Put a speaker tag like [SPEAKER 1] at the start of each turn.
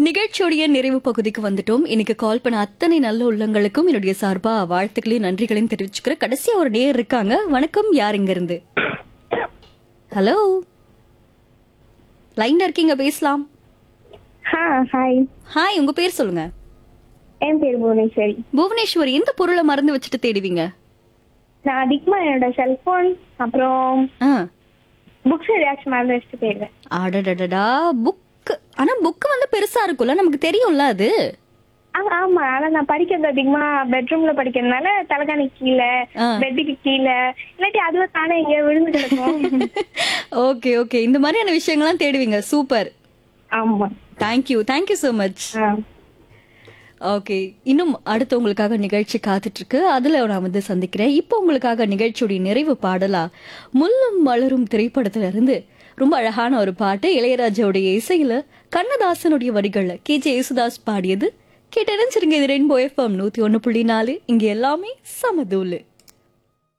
[SPEAKER 1] நிகழ்ச்சியோடைய நிறைவு பகுதிக்கு வந்துட்டோம் இன்னைக்கு கால் பண்ண அத்தனை நல்ல உள்ளங்களுக்கும் என்னுடைய சார்பா வாழ்த்துக்களையும் நன்றிகளையும் தெரிவிச்சுக்கிறேன் கடைசியா ஒரு நேர் இருக்காங்க வணக்கம் யார் இங்க இருந்து ஹலோ லைன்ல இருக்கீங்க பேசலாம்
[SPEAKER 2] ஹா ஹாய்
[SPEAKER 1] ஹாய் உங்க பேர் சொல்லுங்க
[SPEAKER 2] என் பேர் புவனேஸ்வரி
[SPEAKER 1] புவனேஸ்வரி எந்த பொருளை மறந்து வச்சுட்டு தேடுவீங்க
[SPEAKER 2] நான் அதிகமா என்னோட செல்போன் அப்புறம்
[SPEAKER 1] ஆ
[SPEAKER 2] புக்ஸ் ஏதாச்சும் மறந்து வச்சுட்டு போயிடுவேன்
[SPEAKER 1] அடடடடா புக் ஆனா புக் வந்து பெருசா இருக்கும்ல நமக்கு தெரியும்ல அது
[SPEAKER 2] ஆ, ஆமா ஆனா நான் படிக்கிறது அதிகமா பெட்ரூம்ல படிக்கிறதுனால தலைகாணி கீழே
[SPEAKER 1] ஆ.
[SPEAKER 2] பெட்டுக்கு கீழே இல்லாட்டி அதுவே தானே எங்கேயோ விழுந்து கிடக்கும்
[SPEAKER 1] ஓகே ஓகே இந்த மாதிரியான விஷயங்கள்லாம் தேடுவீங்க சூப்பர்
[SPEAKER 2] ஆமா
[SPEAKER 1] தேங்க்யூ தேங்க்யூ so மச்
[SPEAKER 2] ஆ.
[SPEAKER 1] ஓகே இன்னும் அடுத்து உங்களுக்காக நிகழ்ச்சி காத்துட்டு இருக்கு அதுல நான் வந்து சந்திக்கிறேன் இப்போ உங்களுக்காக நிகழ்ச்சியுடைய நிறைவு பாடலா முள்ளும் மலரும் திரைப்படத்துல இருந்து ரொம்ப அழகான ஒரு பாட்டு இளையராஜாவுடைய இசையில கண்ணதாசனுடைய வரிகள்ல கே ஜே யேசுதாஸ் பாடியது கேட்டு நினைச்சிருங்க இது ரெயின்போ எஃப்எம் நூத்தி ஒன்னு புள்ளி நாலு இங்க எல்லாமே சமதூலு